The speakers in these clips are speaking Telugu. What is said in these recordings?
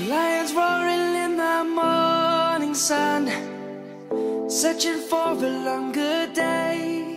Lions roaring in the morning sun, searching for a longer day.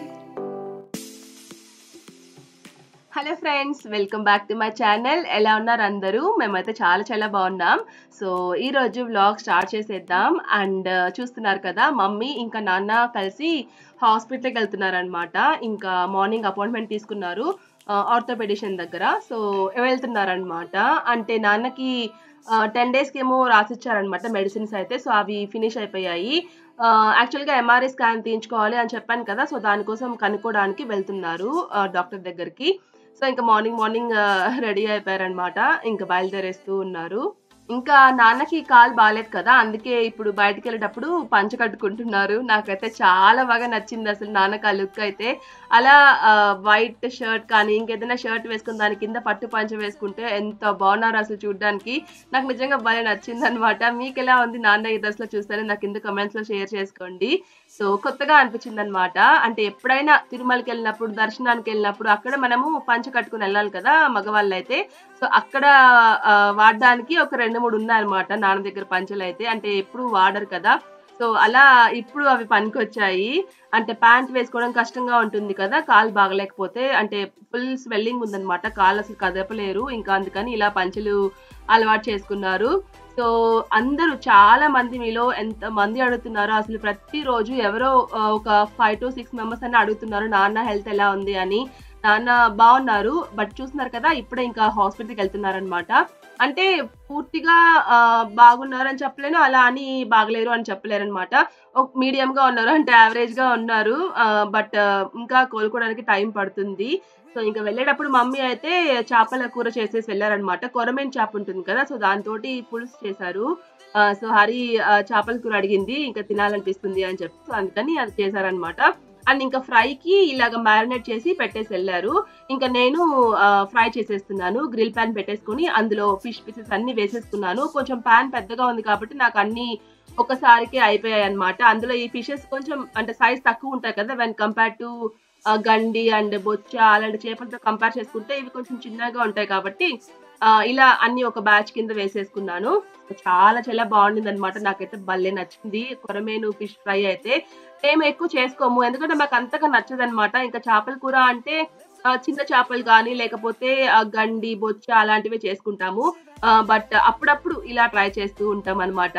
Hello friends welcome back to my channel ఎలా ఉన్నారు అందరూ మేమైతే చాలా చాలా బాగున్నాం సో ఈ రోజు వ్లాగ్ స్టార్ట్ చేసేద్దాం అండ్ చూస్తున్నారు కదా మమ్మీ ఇంకా నాన్న కలిసి హాస్పిటల్కి వెళ్తున్నారు అనమాట ఇంకా మార్నింగ్ అపాయింట్మెంట్ తీసుకున్నారు ఆర్థోపెడిషన్ దగ్గర సో వెళ్తున్నారనమాట అంటే నాన్నకి టెన్ డేస్కి ఏమో రాసిచ్చారనమాట మెడిసిన్స్ అయితే సో అవి ఫినిష్ అయిపోయాయి యాక్చువల్గా ఎంఆర్ఐ స్కాన్ తీయించుకోవాలి అని చెప్పాను కదా సో దానికోసం కనుక్కోవడానికి వెళ్తున్నారు డాక్టర్ దగ్గరికి సో ఇంకా మార్నింగ్ మార్నింగ్ రెడీ అయిపోయారనమాట ఇంకా బయలుదేరేస్తూ ఉన్నారు ఇంకా నాన్నకి కాల్ బాగాలేదు కదా అందుకే ఇప్పుడు బయటకు వెళ్ళేటప్పుడు పంచ కట్టుకుంటున్నారు నాకైతే చాలా బాగా నచ్చింది అసలు నాన్నకి ఆ లుక్ అయితే అలా వైట్ షర్ట్ కానీ ఇంకేదైనా షర్ట్ వేసుకుని దాని కింద పట్టు పంచ వేసుకుంటే ఎంత బాగున్నారు అసలు చూడడానికి నాకు నిజంగా భలే నచ్చింది అనమాట మీకు ఎలా ఉంది నాన్న ఈ డ్రెస్లో చూస్తే నాకు కింద కమెంట్స్లో షేర్ చేసుకోండి సో కొత్తగా అనిపించింది అనమాట అంటే ఎప్పుడైనా తిరుమలకి వెళ్ళినప్పుడు దర్శనానికి వెళ్ళినప్పుడు అక్కడ మనము పంచ కట్టుకుని వెళ్ళాలి కదా మగవాళ్ళు అయితే సో అక్కడ వాడడానికి ఒక రెండు మూడు ఉన్నాయన్నమాట నాన్న దగ్గర పంచలు అయితే అంటే ఎప్పుడు వాడరు కదా సో అలా ఇప్పుడు అవి పనికొచ్చాయి అంటే ప్యాంట్ వేసుకోవడం కష్టంగా ఉంటుంది కదా కాలు బాగలేకపోతే అంటే ఫుల్ స్వెల్లింగ్ ఉందన్నమాట కాలు అసలు కదపలేరు ఇంకా అందుకని ఇలా పంచలు అలవాటు చేసుకున్నారు సో అందరూ చాలా మంది మీలో ఎంత మంది అడుగుతున్నారో అసలు ప్రతిరోజు ఎవరో ఒక ఫైవ్ టు సిక్స్ మెంబర్స్ అని అడుగుతున్నారు నాన్న హెల్త్ ఎలా ఉంది అని నాన్న బాగున్నారు బట్ చూస్తున్నారు కదా ఇప్పుడే ఇంకా హాస్పిటల్కి వెళ్తున్నారనమాట అంటే పూర్తిగా బాగున్నారు అని చెప్పలేను అలా అని బాగలేరు అని చెప్పలేరు అనమాట మీడియంగా ఉన్నారు అంటే యావరేజ్గా ఉన్నారు బట్ ఇంకా కోలుకోవడానికి టైం పడుతుంది సో ఇంకా వెళ్ళేటప్పుడు మమ్మీ అయితే చేపల కూర చేసేసి వెళ్ళారనమాట కొరమేన్ చేప ఉంటుంది కదా సో దాంతో పులుసు చేశారు సో హరి చేపల కూర అడిగింది ఇంకా తినాలనిపిస్తుంది అని చెప్పి సో అందుకని అది చేశారనమాట అండ్ ఇంకా ఫ్రైకి ఇలాగ మ్యారినేట్ చేసి పెట్టేసి వెళ్ళారు ఇంకా నేను ఫ్రై చేసేస్తున్నాను గ్రిల్ ప్యాన్ పెట్టేసుకుని అందులో ఫిష్ పీసెస్ అన్ని వేసేసుకున్నాను కొంచెం ప్యాన్ పెద్దగా ఉంది కాబట్టి నాకు అన్ని ఒకసారికి అయిపోయాయి అనమాట అందులో ఈ ఫిషెస్ కొంచెం అంటే సైజ్ తక్కువ ఉంటాయి కదా వెన్ కంపేర్ టు గండి అండ్ బొచ్చ అలాంటి చేపలతో కంపేర్ చేసుకుంటే ఇవి కొంచెం చిన్నగా ఉంటాయి కాబట్టి ఇలా అన్ని ఒక బ్యాచ్ కింద వేసేసుకున్నాను చాలా చాలా బాగుండింది అనమాట నాకైతే భలే నచ్చింది కొరమేను ఫిష్ ఫ్రై అయితే మేము ఎక్కువ చేసుకోము ఎందుకంటే మాకు అంతగా నచ్చదనమాట ఇంకా చేపల కూర అంటే చిన్న చేపలు కానీ లేకపోతే గండి బొచ్చ అలాంటివి చేసుకుంటాము బట్ అప్పుడప్పుడు ఇలా ట్రై చేస్తూ ఉంటాం అనమాట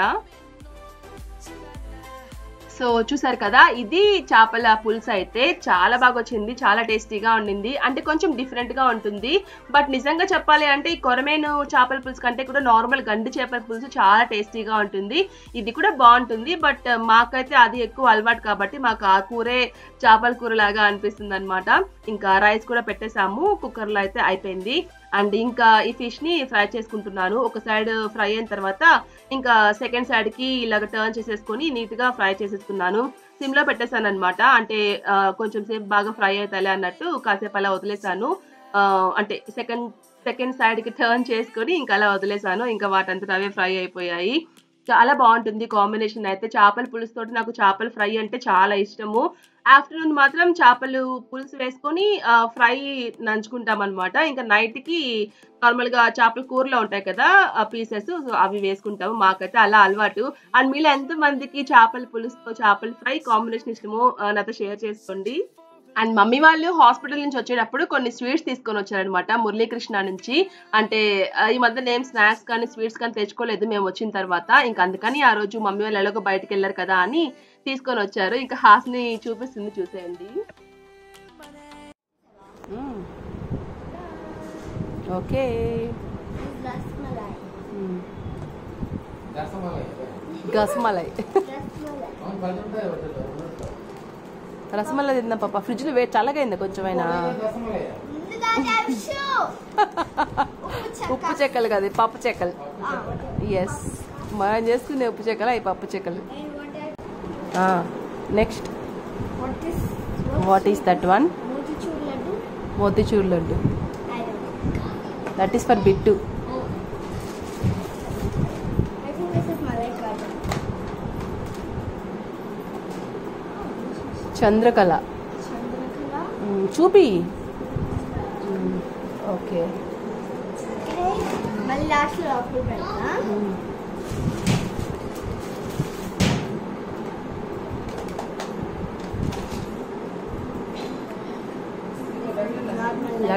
సో చూసారు కదా ఇది చేపల పులుసు అయితే చాలా బాగా వచ్చింది చాలా టేస్టీగా ఉండింది అంటే కొంచెం డిఫరెంట్గా ఉంటుంది బట్ నిజంగా చెప్పాలి అంటే ఈ కొరమేను చేపల పులుసు కంటే కూడా నార్మల్ గండి చేపల పులుసు చాలా టేస్టీగా ఉంటుంది ఇది కూడా బాగుంటుంది బట్ మాకైతే అది ఎక్కువ అలవాటు కాబట్టి మాకు ఆ కూరే చేపల కూర లాగా అనిపిస్తుంది అనమాట ఇంకా రైస్ కూడా పెట్టేసాము కుక్కర్లో అయితే అయిపోయింది అండ్ ఇంకా ఈ ఫిష్ని ఫ్రై చేసుకుంటున్నాను ఒక సైడ్ ఫ్రై అయిన తర్వాత ఇంకా సెకండ్ సైడ్కి ఇలాగ టర్న్ చేసేసుకొని నీట్గా ఫ్రై చేసేసుకున్నాను సిమ్లో పెట్టేశాను అనమాట అంటే కొంచెం సేపు బాగా ఫ్రై అవుతాయి అన్నట్టు కాసేపు అలా వదిలేసాను అంటే సెకండ్ సెకండ్ సైడ్కి టర్న్ చేసుకొని ఇంకా అలా వదిలేసాను ఇంకా వాటంతా అవే ఫ్రై అయిపోయాయి చాలా బాగుంటుంది కాంబినేషన్ అయితే చేపల పులుసు తోటి నాకు చేపల ఫ్రై అంటే చాలా ఇష్టము ఆఫ్టర్నూన్ మాత్రం చేపలు పులుసు వేసుకొని ఫ్రై నంచుకుంటాం అనమాట ఇంకా నైట్కి నార్మల్గా చేపల కూరలో ఉంటాయి కదా పీసెస్ అవి వేసుకుంటాము మాకైతే అలా అలవాటు అండ్ మీలో ఎంతమందికి చేపల పులుసుతో చేపల ఫ్రై కాంబినేషన్ ఇష్టమో నాతో షేర్ చేసుకోండి అండ్ మమ్మీ వాళ్ళు హాస్పిటల్ నుంచి వచ్చేటప్పుడు కొన్ని స్వీట్స్ తీసుకొని వచ్చారనమాట మురళీకృష్ణ నుంచి అంటే ఈ మధ్య నేమ్ స్నాక్స్ కానీ స్వీట్స్ కానీ తెచ్చుకోలేదు మేము వచ్చిన తర్వాత ఇంకా అందుకని ఆ రోజు మమ్మీ వాళ్ళు ఎలాగో బయటకు వెళ్ళారు కదా అని తీసుకొని వచ్చారు ఇంకా హాస్ని చూపిస్తుంది చూసేయండి ఓకే గసమలై రసమల్ల తిందాం పాప ఫ్రిడ్జ్లో వేడి చల్లగైందా కొంచెమైనా ఉప్పు చెక్కలు కదా పప్పు చెక్కలు ఎస్ మనం చేసుకునే ఉప్పు చెక్కలు అవి పప్పు చెక్కలు next what is that one motichoor laddu that is for Bittu Chandrakala hmm, చూపి మ్మ్, ఓకే మళ్ళీ లాస్ట్ లో అప్పుడు పెడతా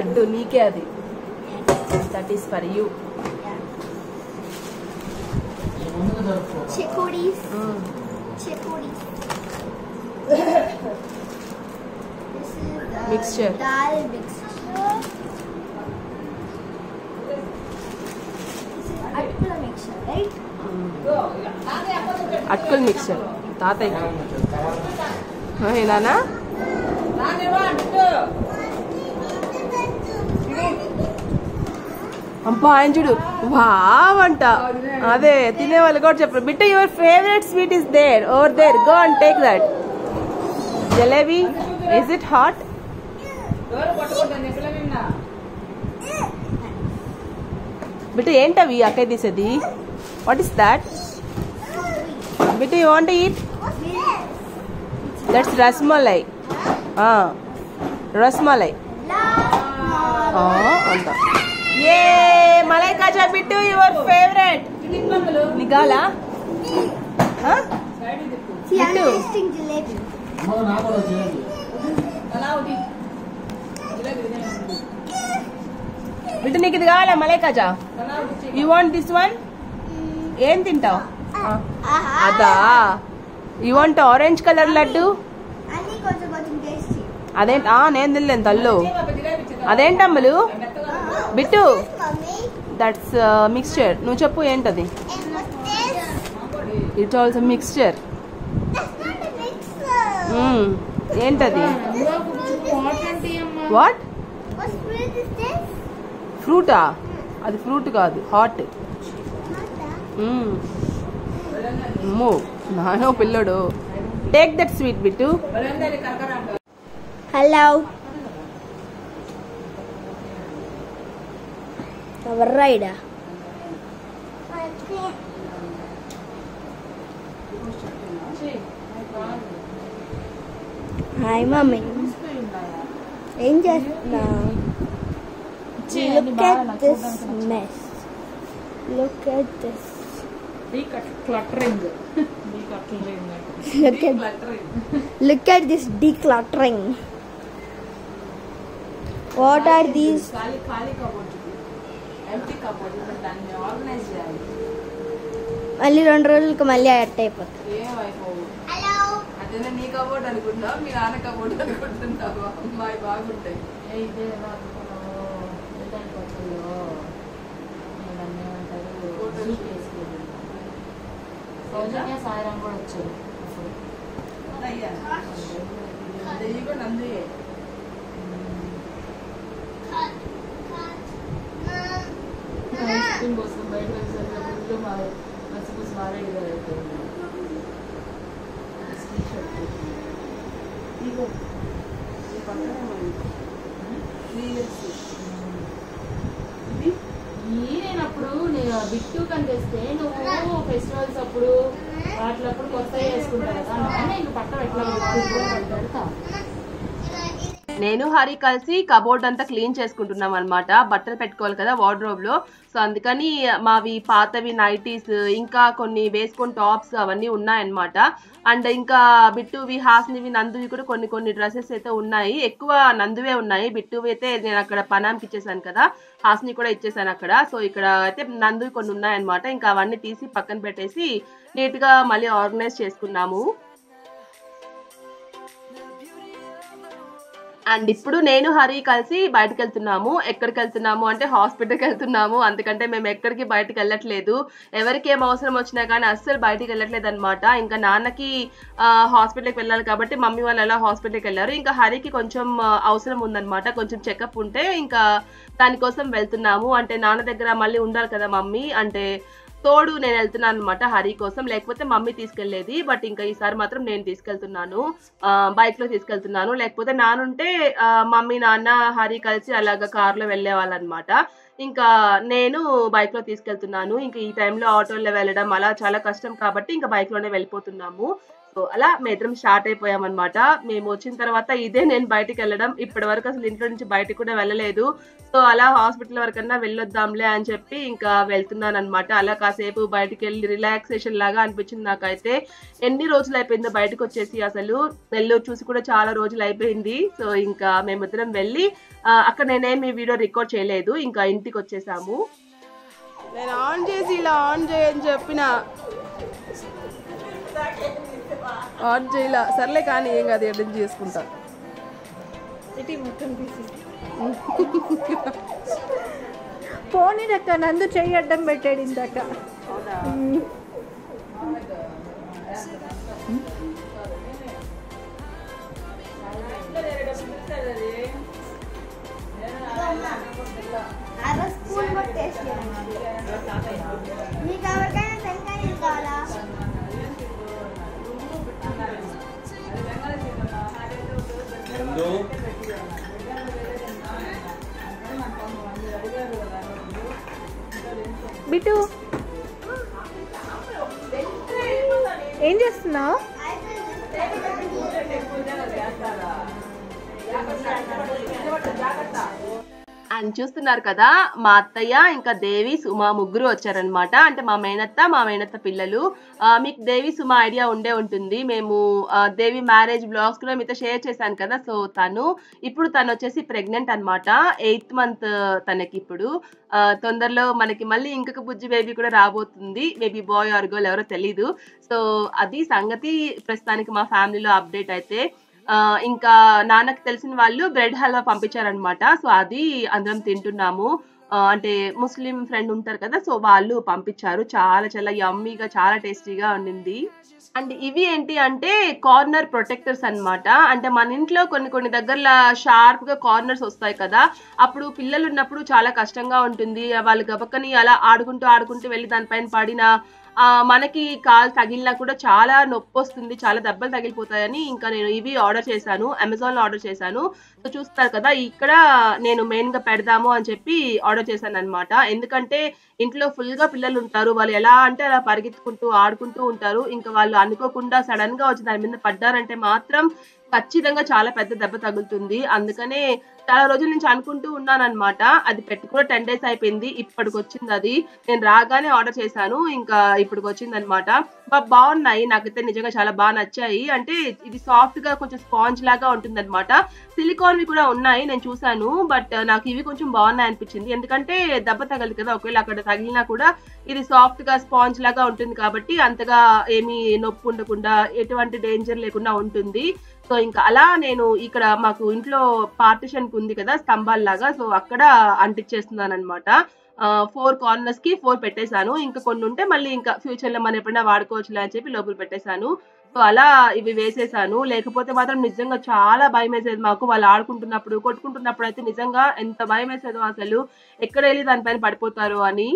లడ్డు నీకే అది that is for you Chikoris. Chikoris. this is uh, Mixture. dal mixture. This is atkula mixture, right? అటుకులు మిక్చర్ తాతయ్య ఏనానా అబ్బా ఆయన చూడు వావ్ అంట అదే తినే వాళ్ళు కూడా చెప్పరు Bitta your favourite sweet is there over there go and take that jalebi is it hot Bitta ఏంటవి అక్కయ్య తీసేది what is that Bitta you want eat that's rasmalai rasmalai అంట ఏ మలై కాజా బిట్టు యువర్ ఫేవరెట్ నిగాలా See, I'm Bittu. tasting jalebi. Bittu నీకు ఇది కావాలా malai kaja you want this one ఏం తింటావు Aha. అదా you want orange colour laddu అన్ని కొంచెం కొంచెం tasty. అదేంటి ఆ నేను తినలేను తల్లు అదేంటమ్మలు బిట్టు Mummy, దట్స్ మిక్స్చర్ నువ్వు చెప్పు ఏంటది and what's this? It's also mixture That's not a mixer. ఏంటది what What fruit is this? ఫ్రూటా అది ఫ్రూట్ కాదు హాట్ Not that. అమ్మో నానో పిల్లడు take that sweet Bittu Hello. Our rider. Hi, mommy. ఏం చేస్తున్నా Look at this mess. Look at this. Cluttering Look at look at this decluttering. What are these? ఖాళీ ఖాళీ కబోర్డ్ ఎంటీ కబోర్డ్ దాన్ని ఆర్గనైజ్ చేయాలి మళ్ళీ రెండు రోజులకి మళ్ళీ అట్ అయిపోతుంది ఏమైపోవు హలో అదేనా నీ కబోర్డ్ అనుకుంటున్నావు మీ నాన్న కబోర్డ్ అనుకుంటున్నావు అమ్మాయి బాగుంటాయి సౌజన్య సాయిరాం కూడా వచ్చారు అయ్యా అయ్యి కూడా నందుయే ఐస్ క్రీమ్ కోసం బయట వచ్చేసరికి ఫుల్ మా మసిపూసి మారేడు గారు అయిపోయింది ఇగో ఈ పక్కనే ఉంది నీళ్ళకి ఇది నేనప్పుడు నేను బిట్టు కనిపిస్తే నువ్వు ఫెస్టివల్స్ అప్పుడు వాటిలప్పుడు కొత్త వేసుకుంటా కదా నాన్న ఇంక పట్ట పెట్టలేదు పెడతా నేను హరి కలిసి కబోర్డ్ అంతా క్లీన్ చేసుకుంటున్నాం అనమాట బట్టలు పెట్టుకోవాలి కదా వార్డ్రోబ్ లో సో అందుకని మావి పాతవి నైటీస్ ఇంకా కొన్ని వేసుకొని టాప్స్ అవన్నీ ఉన్నాయన్నమాట అండ్ ఇంకా బిట్టువి హాస్నివి నందువి కూడా కొన్ని కొన్ని డ్రెస్సెస్ అయితే ఉన్నాయి ఎక్కువ నందువే ఉన్నాయి బిట్టువి అయితే నేను అక్కడ పనాంకి ఇచ్చేసాను కదా హాస్ని కూడా ఇచ్చేసాను అక్కడ సో ఇక్కడ అయితే నందువి కొన్ని ఉన్నాయన్నమాట ఇంకా అవన్నీ తీసి పక్కన పెట్టేసి నీట్ గా మళ్ళీ ఆర్గనైజ్ చేసుకున్నాము అండ్ ఇప్పుడు నేను హరి కలిసి బయటకు వెళ్తున్నాము ఎక్కడికి వెళ్తున్నాము అంటే హాస్పిటల్కి వెళ్తున్నాము అందుకంటే మేము ఎక్కడికి బయటకు వెళ్ళట్లేదు ఎవరికి ఏం అవసరం వచ్చినా కానీ అస్సలు బయటికి వెళ్ళట్లేదు అనమాట ఇంకా నాన్నకి హాస్పిటల్కి వెళ్ళాలి కాబట్టి మమ్మీ వాళ్ళు అలా హాస్పిటల్కి వెళ్ళారు ఇంకా హరికి కొంచెం ఆ, అవసరం ఉందన్నమాట కొంచెం చెకప్ ఉంటే ఇంకా దానికోసం వెళ్తున్నాము అంటే నాన్న దగ్గర మళ్ళీ ఉండాలి కదా మమ్మీ అంటే తోడు నేను వెళ్తున్నాను అనమాట హరి కోసం లేకపోతే మమ్మీ తీసుకెళ్లేది బట్ ఇంకా ఈసారి మాత్రం నేను తీసుకెళ్తున్నాను బైక్ లో తీసుకెళ్తున్నాను లేకపోతే నానుంటే ఆ, మమ్మీ నాన్న హరి కలిసి అలాగ కార్ లో వెళ్ళేవాళ్ళనమాట ఇంకా నేను బైక్ లో తీసుకెళ్తున్నాను ఇంకా ఈ టైంలో ఆటోలో వెళ్ళడం అలా చాలా కష్టం కాబట్టి ఇంకా బైక్ లోనే వెళ్ళిపోతున్నాము సో అలా మేమిద్దరం స్టార్ట్ అయిపోయాం అనమాట మేము వచ్చిన తర్వాత ఇదే నేను బయటికి వెళ్ళడం ఇప్పటి వరకు అసలు ఇంట్లో నుంచి బయటికి కూడా వెళ్ళలేదు సో అలా హాస్పిటల్ వరకన్నా వెళ్ళొద్దాంలే అని చెప్పి ఇంకా వెళ్తున్నాను అనమాట అలా కాసేపు బయటికి వెళ్ళి రిలాక్సేషన్ లాగా అనిపించింది నాకైతే ఎన్ని రోజులు అయిపోయిందో బయటకు వచ్చేసి అసలు నెల్లూరు చూసి కూడా చాలా రోజులు అయిపోయింది సో ఇంకా మేమిద్దరం వెళ్ళి ఆ, అక్కడ నేనేమి వీడియో రికార్డ్ చేయలేదు ఇంకా ఇంటికి వచ్చేసాము నేను ఆన్ చేసి ఇలా ఆన్ చేయని చెప్పిన ఆన్ చేయలా సర్లే కానీ ఏం కాదు ఎడిట్ చేసుకుంటా ఇటీ మొత్తం తీసి పోనీదక్క నందు చెయ్యి అడ్డం పెట్టాడు ఇందాక అలా స్కూల్ కూడా టేస్ట్ మీకు ఎవరికైనా టెంకాయ కావాలా బిటు ఏం చేస్తున్నావు అండ్ చూస్తున్నారు కదా మా అత్తయ్య ఇంకా దేవి సుమ ముగ్గురు వచ్చారనమాట అంటే మా మేనత్త మా మేనత్త పిల్లలు ఆ, మీకు దేవి సుమ ఐడియా ఉండే ఉంటుంది మేము ఆ, దేవి మ్యారేజ్ బ్లాగ్స్ కూడా మీతో షేర్ చేశాను కదా సో తను ఇప్పుడు తను వచ్చేసి ప్రెగ్నెంట్ అన్నమాట ఎయిత్ మంత్ తనకి ఇప్పుడు ఆ, తొందరలో మనకి మళ్ళీ ఇంకొక బుజ్జి బేబీ కూడా రాబోతుంది మేబీ బాయ్ ఆర్ గర్ల్ ఎవరో తెలీదు సో అది సంగతి ప్రస్తుతానికి మా ఫ్యామిలీలో అప్డేట్ అయితే ఆ, ఇంకా నాన్నకు తెలిసిన వాళ్ళు బ్రెడ్ హల్వా పంపించారనమాట సో అది అందరం తింటున్నాము ఆ, అంటే ముస్లిం ఫ్రెండ్ ఉంటారు కదా సో వాళ్ళు పంపించారు చాలా చాలా యమ్మీగా చాలా టేస్టీగా ఉండింది అండ్ ఇవి ఏంటి అంటే కార్నర్ ప్రొటెక్టర్స్ అన్నమాట అంటే మన ఇంట్లో కొన్ని కొన్ని దగ్గరలో షార్ప్ గా కార్నర్స్ వస్తాయి కదా అప్పుడు పిల్లలు ఉన్నప్పుడు చాలా కష్టంగా ఉంటుంది వాళ్ళు గబక్కని అలా ఆడుకుంటూ ఆడుకుంటూ వెళ్ళి దానిపైన పడిన ఆ, మనకి కాలు తగిలినా కూడా చాలా నొప్పి వస్తుంది చాలా దెబ్బలు తగిలిపోతాయని ఇంకా నేను ఇవి ఆర్డర్ చేశాను అమెజాన్ లో ఆర్డర్ చేశాను సో చూస్తారు కదా ఇక్కడ నేను మెయిన్ గా పెడదాము అని చెప్పి ఆర్డర్ చేశాను అనమాట ఎందుకంటే ఇంట్లో ఫుల్ గా పిల్లలు ఉంటారు వాళ్ళు ఎలా అంటే అలా పరిగెత్తుకుంటూ ఆడుకుంటూ ఉంటారు ఇంకా వాళ్ళు అనుకోకుండా సడన్ గా వచ్చి దాని మీద పడ్డారంటే మాత్రం ఖచ్చితంగా చాలా పెద్ద దెబ్బ తగులుతుంది అందుకనే చాలా రోజుల నుంచి అనుకుంటూ ఉన్నాను అనమాట అది పెట్టి కూడా టెన్ డేస్ అయిపోయింది ఇప్పటికి వచ్చింది అది నేను రాగానే ఆర్డర్ చేశాను ఇంకా ఇప్పటికి వచ్చింది అనమాట బాగున్నాయి నాకైతే నిజంగా చాలా బాగా నచ్చాయి అంటే ఇది సాఫ్ట్ గా కొంచెం స్పాంజ్ లాగా ఉంటుంది అనమాట సిలికాన్వి కూడా ఉన్నాయి నేను చూసాను బట్ నాకు ఇవి కొంచెం బాగున్నాయి అనిపించింది ఎందుకంటే దెబ్బ తగలదు కదా ఒకవేళ అక్కడ తగిలినా కూడా ఇది సాఫ్ట్ గా స్పాంజ్ లాగా ఉంటుంది కాబట్టి అంతగా ఏమీ నొప్పి ఉండకుండా ఎటువంటి డేంజర్ లేకుండా ఉంటుంది సో ఇంకా అలా నేను ఇక్కడ మాకు ఇంట్లో పార్టిషన్ ఉంది కదా స్తంభాల లాగా సో అక్కడ అంటించేస్తున్నాను అనమాట ఫోర్ కార్నర్స్ కి ఫోర్ పెట్టేశాను ఇంకా కొన్ని ఉంటే మళ్ళీ ఇంకా ఫ్యూచర్ లో మనం ఎప్పుడైనా వాడుకోవచ్చులే అని చెప్పి లోపల పెట్టేశాను సో అలా ఇవి వేసేసాను లేకపోతే మాత్రం నిజంగా చాలా భయం వేసేది మాకు వాళ్ళు ఆడుకుంటున్నప్పుడు కొట్టుకుంటున్నప్పుడు అయితే నిజంగా ఎంత భయం వేసేదో అసలు ఎక్కడ వెళ్ళి దానిపైన పడిపోతారు అని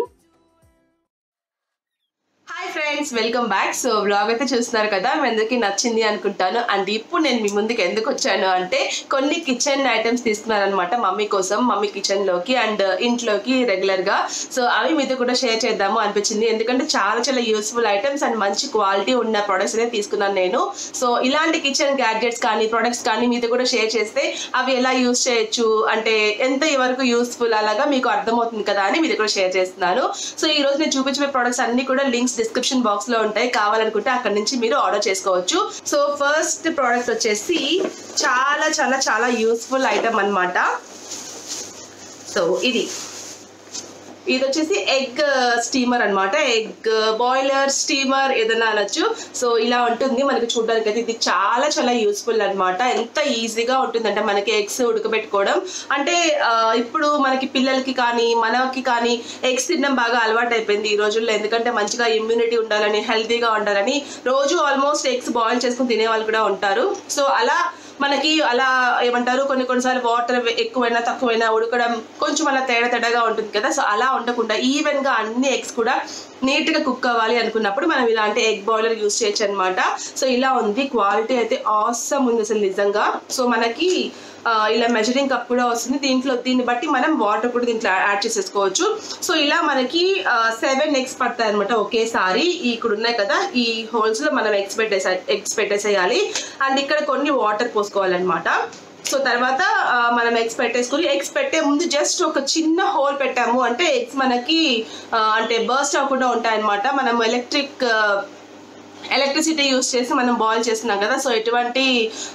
hi friends welcome back so blog అయితే చూస్తున్నారు కదా మీ అందరికీ నచ్చింది అనుకుంటాను అండ్ ఇప్పుడు నేను మీ ముందుకు ఎందుకు వచ్చాను అంటే కొన్ని కిచెన్ ఐటమ్స్ తీసుకున్నాను అనమాట మమ్మీ కోసం మమ్మీ కిచెన్ లోకి అండ్ ఇంట్లోకి రెగ్యులర్ గా సో అవి మీతో కూడా షేర్ చేద్దాము అనిపించింది ఎందుకంటే చాలా చాలా యూస్ఫుల్ ఐటమ్స్ అండ్ మంచి క్వాలిటీ ఉన్న ప్రొడక్ట్స్ అయితే తీసుకున్నాను నేను సో ఇలాంటి కిచెన్ గ్యాడ్జెట్స్ కానీ ప్రొడక్ట్స్ కానీ మీతో కూడా షేర్ చేస్తే అవి ఎలా యూస్ చేయొచ్చు అంటే ఎంత వరకు యూస్ఫుల్ అలాగా మీకు అర్థమవుతుంది కదా అని మీతో కూడా షేర్ చేస్తున్నాను సో ఈ రోజు నేను చూపించే ప్రొడక్ట్స్ అన్ని కూడా లింక్స్ డిస్క్రిప్షన్ బాక్స్ లో ఉంటాయి కావాలనుకుంటే అక్కడ నుంచి మీరు ఆర్డర్ చేసుకోవచ్చు సో ఫస్ట్ ప్రోడక్ట్ వచ్చేసి చాలా చాలా చాలా యూస్ఫుల్ ఐటమ్ అన్నమాట సో ఇది ఇది వచ్చేసి ఎగ్ స్టీమర్ అన్నమాట ఎగ్ బాయిలర్ స్టీమర్ ఏదైనా అనొచ్చు సో ఇలా ఉంటుంది మనకి చూడడానికి అయితే ఇది చాలా చాలా యూస్ఫుల్ అన్నమాట ఎంత ఈజీగా ఉంటుందంటే మనకి ఎగ్స్ ఉడకబెట్టుకోవడం అంటే ఆ, ఇప్పుడు మనకి పిల్లలకి కానీ మనకి కానీ ఎగ్స్ తినడం బాగా అలవాటు అయిపోయింది ఈ రోజుల్లో ఎందుకంటే మంచిగా ఇమ్యూనిటీ ఉండాలని హెల్తీగా ఉండాలని రోజు ఆల్మోస్ట్ ఎగ్స్ బాయిల్ చేసుకుని తినే వాళ్ళు కూడా ఉంటారు సో అలా మనకి అలా ఏమంటారు కొన్ని కొన్నిసార్లు వాటర్ ఎక్కువైనా తక్కువైనా ఉడకడం కొంచెం అలా తేడా తేడాగా ఉంటుంది కదా సో అలా ఉండకుండా ఈవెన్ గా అన్ని ఎగ్స్ కూడా నీట్ గా కుక్ అవ్వాలి అనుకున్నప్పుడు మనం ఇలాంటి ఎగ్ బాయిలర్ యూస్ చేయొచ్చు అనమాట సో ఇలా ఉంది క్వాలిటీ అయితే ఆసమ్ ఉంది అసలు నిజంగా సో మనకి ఆ, ఇలా మెజరింగ్ కప్ కూడా వస్తుంది దీంట్లో దీన్ని బట్టి మనం వాటర్ కూడా దీంట్లో యాడ్ చేసేసుకోవచ్చు సో ఇలా మనకి సెవెన్ ఎగ్స్ పడతాయి అనమాట ఒకేసారి ఈ ఇక్కడ ఉన్నాయి కదా ఈ హోల్స్ లో మనం ఎగ్స్ పెట్టేసే ఎగ్స్ పెట్టేసేయాలి అండ్ ఇక్కడ కొన్ని వాటర్ పోసుకోవాలన్నమాట సో తర్వాత ఆ, మనం ఎగ్స్ పెట్టేసుకుని ఎగ్స్ పెట్టే ముందు జస్ట్ ఒక చిన్న హోల్ పెట్టాము అంటే ఎగ్స్ మనకి ఆ, అంటే బర్స్ట్ అవ్వకుండా ఉంటాయన్నమాట మనం ఎలక్ట్రిక్ ఎలక్ట్రిసిటీ యూస్ చేసి మనం బాయిల్ చేస్తున్నాం కదా సో ఎటువంటి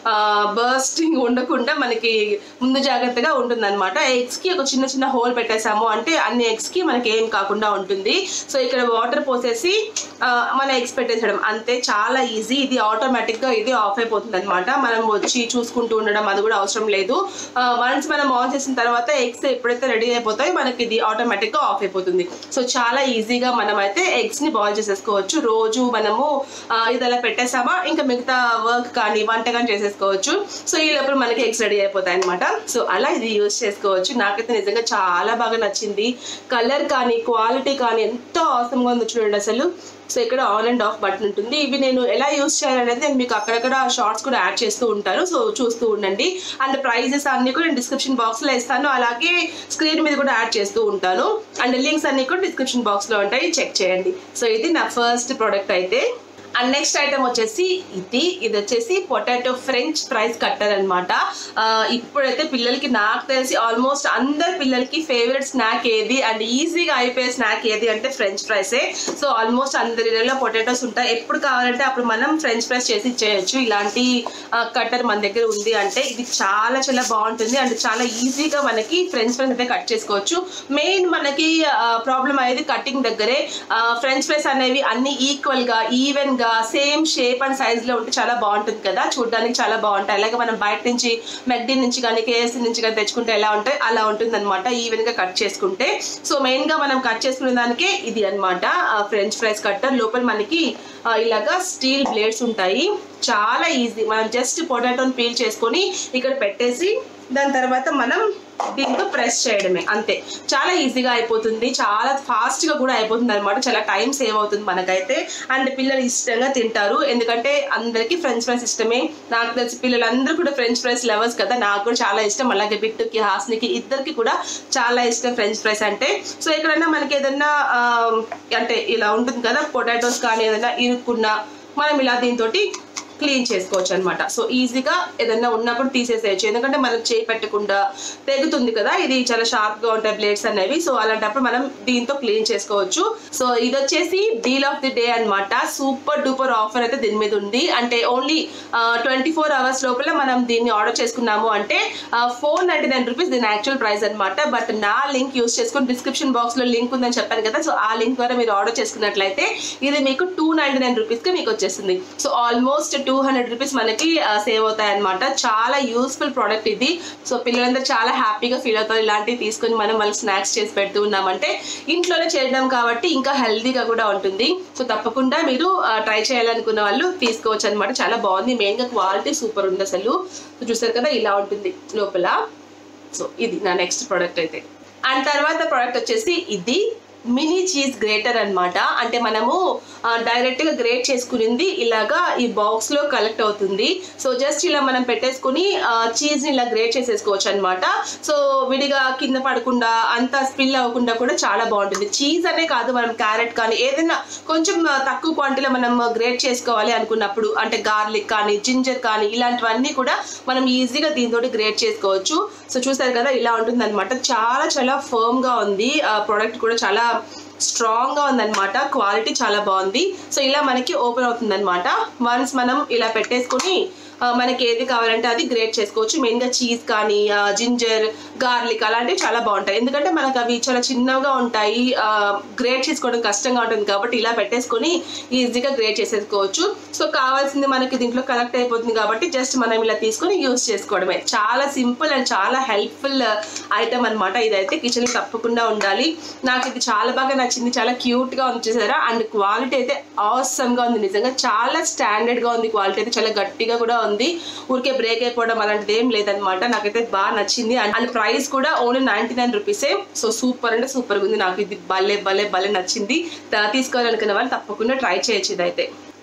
బర్స్టింగ్ ఉండకుండా మనకి ముందు జాగ్రత్తగా ఉంటుందన్నమాట ఎగ్స్ కి ఒక చిన్న చిన్న హోల్ పెట్టేసాము అంటే అన్ని ఎగ్స్ కి మనకి ఏం కాకుండా ఉంటుంది సో ఇక్కడ వాటర్ పోసేసి ఆ, మన ఎగ్స్ పెట్టేసడం అంతే చాలా ఈజీ ఇది ఆటోమేటిక్ గా ఇది ఆఫ్ అయిపోతుంది అనమాట మనం వచ్చి చూసుకుంటూ ఉండడం అది కూడా అవసరం లేదు వన్స్ మనం ఆన్ చేసిన తర్వాత ఎగ్స్ ఎప్పుడైతే రెడీ అయిపోతాయో మనకి ఇది ఆటోమేటిక్ గా ఆఫ్ అయిపోతుంది సో చాలా ఈజీగా మనం అయితే ఎగ్స్ ని బాయిల్ చేసేసుకోవచ్చు రోజు మనము ఆ, ఇది అలా పెట్టేసామా ఇంకా మిగతా వర్క్ కానీ వంట కానీ చేసేసుకోవచ్చు సో ఈ లోపల మనకి ఎగ్స్ రెడీ అయిపోతాయి అనమాట సో అలా ఇది యూస్ చేసుకోవచ్చు నాకైతే నిజంగా చాలా బాగా నచ్చింది కలర్ కానీ క్వాలిటీ కానీ ఎంతో అవసరంగా ఉందో చూడండి అసలు సో ఇక్కడ ఆన్ అండ్ ఆఫ్ బటన్ ఉంటుంది ఇవి నేను ఎలా యూస్ చేయాలనేది నేను మీకు అక్కడక్కడ షార్ట్స్ కూడా యాడ్ చేస్తూ ఉంటాను సో చూస్తూ ఉండండి అండ్ ప్రైజెస్ అన్ని కూడా నేను డిస్క్రిప్షన్ బాక్స్ లో ఇస్తాను అలాగే స్క్రీన్ మీద కూడా యాడ్ చేస్తూ ఉంటాను అండ్ లింక్స్ అన్ని కూడా డిస్క్రిప్షన్ బాక్స్ లో ఉంటాయి చెక్ చేయండి సో ఇది నా ఫస్ట్ ప్రోడక్ట్ అయితే అండ్ నెక్స్ట్ ఐటమ్ వచ్చేసి ఇది ఇది వచ్చేసి పొటాటో ఫ్రెంచ్ ఫ్రైస్ కట్టర్ అనమాట ఇప్పుడైతే పిల్లలకి నాకు తెలిసి ఆల్మోస్ట్ అందరి పిల్లలకి ఫేవరెట్ స్నాక్ ఏది అండ్ ఈజీగా అయిపోయే స్నాక్ ఏది అంటే ఫ్రెంచ్ ఫ్రైసే సో ఆల్మోస్ట్ అందరి ఇళ్ళలో పొటాటోస్ ఉంటాయి ఎప్పుడు కావాలంటే అప్పుడు మనం ఫ్రెంచ్ ఫ్రైస్ చేసి ఇచ్చేయచ్చు ఇలాంటి కట్టర్ మన దగ్గర ఉంది అంటే ఇది చాలా చాలా బాగుంటుంది అండ్ చాలా ఈజీగా మనకి ఫ్రెంచ్ ఫ్రైస్ అయితే కట్ చేసుకోవచ్చు మెయిన్ మనకి ప్రాబ్లం అయ్యేది కటింగ్ దగ్గరే ఫ్రెంచ్ ఫ్రైస్ అనేవి అన్ని ఈక్వల్ గా ఈవెన్ గా సేమ్ షేప్ అండ్ సైజ్ లో ఉంటే చాలా బాగుంటుంది కదా చూడడానికి చాలా బాగుంటాయి అలాగే మనం బయట నుంచి మెగ్డీ నుంచి కానీ కేఎస్సీ నుంచి కానీ తెచ్చుకుంటే ఎలా ఉంటాయి అలా ఉంటుంది అనమాట ఈవెన్ గా కట్ చేసుకుంటే సో మెయిన్ గా మనం కట్ చేసుకునే దానికే ఇది అనమాట ఫ్రెంచ్ ఫ్రైస్ కట్టర్ లోపల మనకి ఆ, ఇలాగా స్టీల్ బ్లేడ్స్ ఉంటాయి చాలా ఈజీ మనం జస్ట్ పొటాటోని పీల్ చేసుకొని ఇక్కడ పెట్టేసి దాని తర్వాత మనం దీంతో ప్రెస్ చేయడమే అంతే చాలా ఈజీగా అయిపోతుంది చాలా ఫాస్ట్ గా కూడా అయిపోతుంది అనమాట చాలా టైం సేవ్ అవుతుంది మనకైతే అండ్ పిల్లలు ఇష్టంగా తింటారు ఎందుకంటే అందరికీ ఫ్రెంచ్ ఫ్రైస్ ఇష్టమే నాకు తెలిసి పిల్లలందరూ కూడా ఫ్రెంచ్ ఫ్రైస్ లవర్స్ కదా నాకు కూడా చాలా ఇష్టం అలాగే బిట్టుకి హాస్నికి ఇద్దరికి కూడా చాలా ఇష్టం ఫ్రెంచ్ ఫ్రైస్ అంటే సో ఎక్కడైనా మనకి ఏదైనా ఆ, అంటే ఇలా ఉంటుంది కదా పొటాటోస్ కానీ ఏదైనా ఇరుక్కున్నా మనం ఇలా దీంతో క్లీన్ చేసుకోవచ్చు అనమాట సో ఈజీగా ఏదైనా ఉన్నప్పుడు తీసేసేయచ్చు ఎందుకంటే మనం చేయి పెట్టకుండా తెగుతుంది కదా ఇది చాలా షార్ప్ గా ఉంటాయి బ్లేడ్స్ అనేవి సో అలాంటప్పుడు మనం దీంతో క్లీన్ చేసుకోవచ్చు సో ఇది వచ్చేసి డీల్ ఆఫ్ ది డే అన్నమాట సూపర్ డూపర్ ఆఫర్ అయితే దీని మీద ఉంది అంటే ఓన్లీ ట్వంటీ ఫోర్ అవర్స్ లోపల మనం దీన్ని ఆర్డర్ చేసుకున్నాము అంటే ఫోర్ నైన్టీ నైన్ రూపీస్ దీని యాక్చువల్ ప్రైస్ అనమాట బట్ నా లింక్ యూస్ చేసుకుని డిస్క్రిప్షన్ బాక్స్ లో లింక్ ఉందని చెప్పాను కదా సో ఆ లింక్ ద్వారా మీరు ఆర్డర్ చేసుకున్నట్లయితే ఇది మీకు టూ నైన్టీ నైన్ రూపీస్ కి మీకు వచ్చేస్తుంది so almost two hundred rupees మనకి సేవ్ అవుతాయి అనమాట చాలా యూస్ఫుల్ ప్రోడక్ట్ ఇది సో పిల్లలందరూ చాలా హ్యాపీగా ఫీల్ అవుతారు ఇలాంటివి తీసుకొని మనం వాళ్ళకి స్నాక్స్ చేసి పెడుతూ ఉన్నామంటే ఇంట్లోనే చేయడం కాబట్టి ఇంకా హెల్తీగా కూడా ఉంటుంది సో తప్పకుండా మీరు ట్రై చేయాలనుకున్న వాళ్ళు తీసుకోవచ్చు అనమాట చాలా బాగుంది మెయిన్గా క్వాలిటీ సూపర్ ఉంది అసలు సో చూసారు కదా ఇలా ఉంటుంది లోపల సో ఇది నా నెక్స్ట్ ప్రోడక్ట్ అయితే అండ్ తర్వాత ప్రోడక్ట్ వచ్చేసి ఇది మినీ చీజ్ గ్రేటర్ అన్నమాట అంటే మనము డైరెక్ట్ గా గ్రేట్ చేసుకునింది ఇలాగా ఈ బాక్స్ లో కలెక్ట్ అవుతుంది సో జస్ట్ ఇలా మనం పెట్టేసుకుని చీజ్ ని ఇలా గ్రేట్ చేసేసుకోవచ్చు అనమాట సో విడిగా కింద పడకుండా అంత స్పిల్ అవ్వకుండా కూడా చాలా బాగుంటుంది చీజ్ అనే కాదు మనం క్యారెట్ కానీ ఏదైనా కొంచెం ఆ, తక్కువ క్వాంటిటీలో మనం గ్రేట్ చేసుకోవాలి అనుకున్నప్పుడు అంటే గార్లిక్ కానీ జింజర్ కానీ ఇలాంటివన్నీ కూడా మనం ఈజీగా దీంతో గ్రేట్ చేసుకోవచ్చు సో చూసారు కదా ఇలా ఉంటుంది అనమాట చాలా చాలా ఫర్మ్ గా ఉంది ప్రోడక్ట్ కూడా చాలా స్ట్రాంగ్ గా ఉందన్నమాట క్వాలిటీ చాలా బాగుంది సో ఇలా మనకి ఓపెన్ అవుతుంది అనమాట వన్స్ మనం ఇలా పెట్టేసుకుని ఆ, మనకి ఏది కావాలంటే అది గ్రేట్ చేసుకోవచ్చు మెయిన్ గా చీజ్ కానీ జింజర్ గార్లిక్ అలాంటివి చాలా బాగుంటాయి ఎందుకంటే మనకు అవి చాలా చిన్నగా ఉంటాయి గ్రేట్ చేసుకోవడం కష్టంగా ఉంటుంది కాబట్టి ఇలా పెట్టేసుకొని ఈజీగా గ్రేట్ చేసేసుకోవచ్చు సో కావాల్సింది మనకి దీంట్లో కలెక్ట్ అయిపోతుంది కాబట్టి జస్ట్ మనం ఇలా తీసుకొని యూస్ చేసుకోవడమే చాలా సింపుల్ అండ్ చాలా హెల్ప్ఫుల్ ఐటమ్ అనమాట ఇదైతే కిచెన్ తప్పకుండా ఉండాలి నాకు ఇది చాలా బాగా నచ్చింది చాలా క్యూట్ గా ఉంది చూసారా అండ్ క్వాలిటీ అయితే awesome గా ఉంది నిజంగా చాలా స్టాండర్డ్ గా ఉంది క్వాలిటీ అయితే చాలా గట్టిగా కూడా ఉంది ఊరికే బ్రేక్ అయిపోవడం అలాంటిది ఏం లేదనమాట నాకైతే బాగా నచ్చింది అండ్ అండ్ ప్రైస్ కూడా ఓన్లీ నైన్టీ నైన్ రూపీసే సో సూపర్ అంటే సూపర్ ఉంది నాకు ఇది భలే భలే భలే నచ్చింది తా- తీసుకోవాలనుకున్న వాళ్ళు తప్పకుండా ట్రై చేయొచ్చు ఇదైతే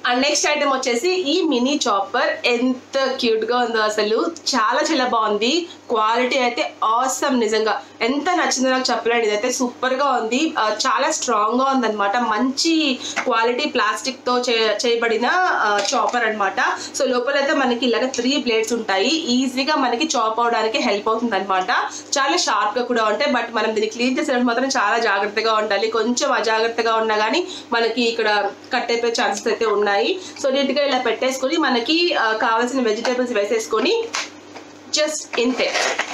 అండ్ నెక్స్ట్ ఐటమ్ వచ్చేసి ఈ మినీ చాపర్ ఎంత క్యూట్ గా ఉందో అసలు చాలా చాలా బాగుంది క్వాలిటీ అయితే ఆసమ్ నిజంగా ఎంత నచ్చిందో నాకు చెప్పలేండి ఇదైతే సూపర్ గా ఉంది ఆ, చాలా స్ట్రాంగ్ గా ఉందన్నమాట మంచి క్వాలిటీ ప్లాస్టిక్ తో చే- చేయబడిన చాపర్ అన్నమాట సో లోపల అయితే మనకి ఇలాగ త్రీ బ్లేడ్స్ ఉంటాయి ఈజీగా మనకి చాప్ అవడానికి హెల్ప్ అవుతుంది అనమాట చాలా షార్ప్ గా కూడా ఉంటాయి బట్ మనం దీన్ని క్లీన్ చేసేటప్పుడు మాత్రం చాలా జాగ్రత్తగా ఉండాలి కొంచెం అజాగ్రత్తగా ఉన్నా కానీ మనకి ఇక్కడ కట్ అయిపోయే ఛాన్సెస్ అయితే ఉన్నాయి సో నీట్గా ఇలా పెట్టేసుకొని మనకి ఆ, కావాల్సిన వెజిటేబుల్స్ వేసేసుకొని జస్ట్ ఇంతే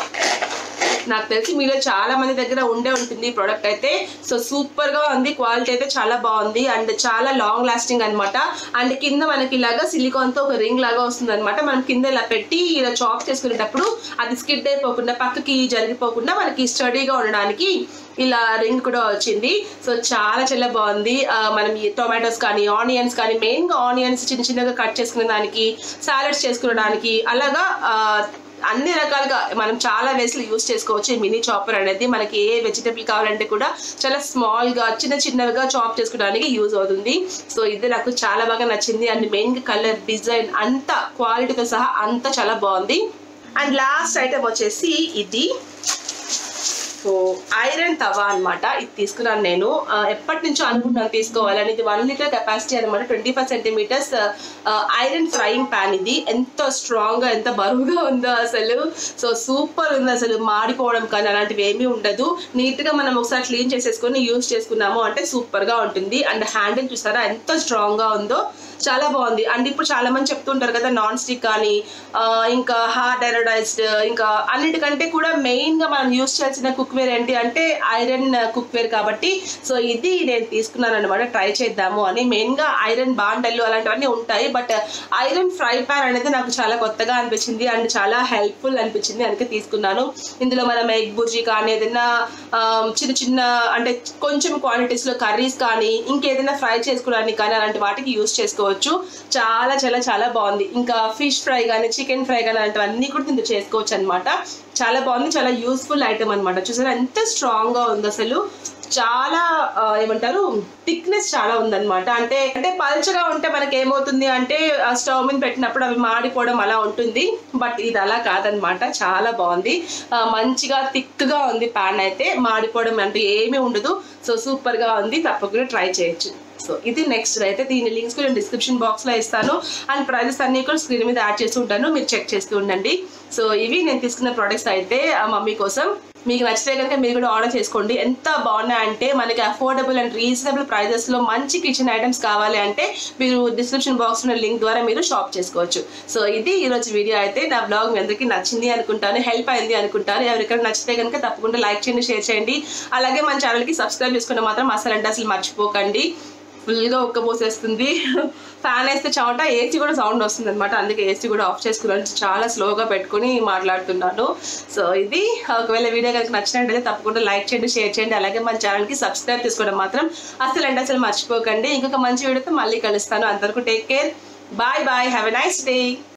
నాకు తెలిసి మీలో చాలా మంది దగ్గర ఉండే ఉంటుంది ఈ ప్రోడక్ట్ అయితే సో సూపర్ గా ఉంది క్వాలిటీ అయితే చాలా బాగుంది అండ్ చాలా లాంగ్ లాస్టింగ్ అన్నమాట అండ్ కింద మనకి ఇలాగా సిలికాన్ తో ఒక రింగ్ లాగా వస్తుంది అనమాట మనం కింద ఇలా పెట్టి ఇలా చాప్ చేసుకునేటప్పుడు అది స్కిడ్ అయిపోకుండా పక్కకి జరిగిపోకుండా మనకి స్టడీగా ఉండడానికి ఇలా రింగ్ కూడా వచ్చింది సో చాలా చాలా బాగుంది ఆ, మనం ఈ టొమాటోస్ కానీ ఆనియన్స్ కానీ మెయిన్ గా ఆనియన్స్ చిన్న చిన్నగా కట్ చేసుకునే దానికి సాలడ్స్ చేసుకునేదానికి అలాగా ఆ, అన్ని రకాలుగా మనం చాలా వేస్లు యూస్ చేసుకోవచ్చు ఈ మినీ చాపర్ అనేది మనకి ఏ వెజిటబుల్ కావాలంటే కూడా చాలా స్మాల్ గా చిన్న చిన్నవిగా చాప్ చేసుకోవడానికి యూజ్ అవుతుంది సో ఇది నాకు చాలా బాగా నచ్చింది అండ్ మెయిన్ కలర్ డిజైన్ అంతా క్వాలిటీతో సహా అంతా చాలా బాగుంది అండ్ లాస్ట్ ఐటమ్ వచ్చేసి ఇది సో ఐరన్ తవా అన్నమాట ఇది తీసుకున్నాను నేను ఆ, ఎప్పటి నుంచో అనుకుంటున్నాను తీసుకోవాలని ఇది వన్ లీటర్ కెపాసిటీ అనమాట twenty five centimetres iron frying pan ఇది ఎంత స్ట్రాంగ్ గా ఎంత బరువుగా ఉందో అసలు సో సూపర్ ఉంది అసలు మాడిపోవడం కానీ అలాంటివి ఏమీ ఉండదు నీట్ గా మనం ఒకసారి క్లీన్ చేసేసుకొని యూజ్ చేసుకున్నాము అంటే సూపర్ గా ఉంటుంది అండ్ హ్యాండిల్ చూసారా ఎంత స్ట్రాంగ్ గా ఉందో చాలా బాగుంది అండ్ ఇప్పుడు చాలా మంది చెప్తుంటారు కదా నాన్ స్టిక్ కానీ ఆ, ఇంకా హార్డ్ ఎరడైజ్డ్ ఇంకా అన్నిటికంటే కూడా మెయిన్ గా మనం యూస్ చేయాల్సిన కుక్వేర్ ఏంటి అంటే ఐరన్ కుక్వేర్ కాబట్టి సో ఇది నేను తీసుకున్నాను అనమాట ట్రై చేద్దాము అని మెయిన్ గా ఐరన్ బాండలు అలాంటివన్నీ ఉంటాయి బట్ ఐరన్ ఫ్రై పాన్ అనేది నాకు చాలా కొత్తగా అనిపించింది అండ్ చాలా హెల్ప్ఫుల్ అనిపించింది అందుకే తీసుకున్నాను ఇందులో మనం ఎగ్ బుర్జీ కానీ ఏదైనా ఆ, చిన్న చిన్న అంటే కొంచెం క్వాంటిటీస్ లో కర్రీస్ కానీ ఇంకేదైనా ఫ్రై చేసుకోవడానికి కానీ అలాంటి వాటికి యూస్ చేసుకోవచ్చు చాలా చాలా చాలా బాగుంది ఇంకా ఫిష్ ఫ్రై కానీ చికెన్ ఫ్రై కానీ అలాంటివన్నీ కూడా దీంతో చేసుకోవచ్చు అనమాట చాలా బాగుంది చాలా యూస్ఫుల్ ఐటమ్ అనమాట చూసారా ఎంత స్ట్రాంగ్ గా ఉంది అసలు చాలా ఆ, ఏమంటారు థిక్నెస్ చాలా ఉందన్నమాట అంటే అంటే పల్చగా ఉంటే మనకి ఏమవుతుంది అంటే ఆ స్టవ్ మీద పెట్టినప్పుడు అవి మాడిపోవడం అలా ఉంటుంది బట్ ఇది అలా కాదనమాట చాలా బాగుంది ఆ, మంచిగా థిక్ గా ఉంది ప్యాన్ అయితే మాడిపోవడం అంటే ఏమీ ఉండదు సో సూపర్ గా ఉంది తప్పకుండా ట్రై చేయొచ్చు సో ఇది నెక్స్ట్ అయితే దీని లింక్స్ కూడా డిస్క్రిప్షన్ బాక్స్ లో ఇస్తాను అండ్ ప్రైజెస్ అన్ని కూడా స్క్రీన్ మీద యాడ్ చేస్తూ ఉంటాను మీరు చెక్ చేస్తూ ఉండండి సో ఇవి నేను తీసుకున్న ప్రొడక్ట్స్ అయితే ఆ మమ్మీ కోసం మీకు నచ్చితే కనుక మీరు కూడా ఆర్డర్ చేసుకోండి ఎంత బాగున్నాయంటే మనకి అఫోర్డబుల్ అండ్ రీజనబుల్ ప్రైజెస్ లో మంచి కిచెన్ ఐటమ్స్ కావాలి అంటే మీరు డిస్క్రిప్షన్ బాక్స్ ఉన్న లింక్ ద్వారా మీరు షాప్ చేసుకోవచ్చు సో ఇది ఈ రోజు వీడియో అయితే నా బ్లాగ్ మీ అందరికీ నచ్చింది అనుకుంటాను హెల్ప్ అయింది అనుకుంటాను ఎవరికైనా నచ్చితే కనుక తప్పకుండా లైక్ చేయండి షేర్ చేయండి అలాగే మన ఛానల్కి సబ్స్క్రైబ్ చేసుకుంటే మాత్రం అసలు అంటే అసలు మర్చిపోకండి ఫుల్గా ఉక్కబోసేస్తుంది ఫ్యాన్ వేస్తే చెమట ఏసీ కూడా సౌండ్ వస్తుంది అనమాట అందుకే ఏసీ కూడా ఆఫ్ చేసుకున్నాను చాలా స్లోగా పెట్టుకుని మాట్లాడుతున్నాను సో ఇది ఒకవేళ వీడియో కనుక నచ్చినట్టయితే తప్పకుండా లైక్ చేయండి షేర్ చేయండి అలాగే మన ఛానల్కి సబ్స్క్రైబ్ చేసుకోవడం మాత్రం అసలు అంటే అసలు మర్చిపోకండి ఇంకొక మంచి వీడియోతో మళ్ళీ కలుస్తాను అందరికీ take care bye bye have a nice day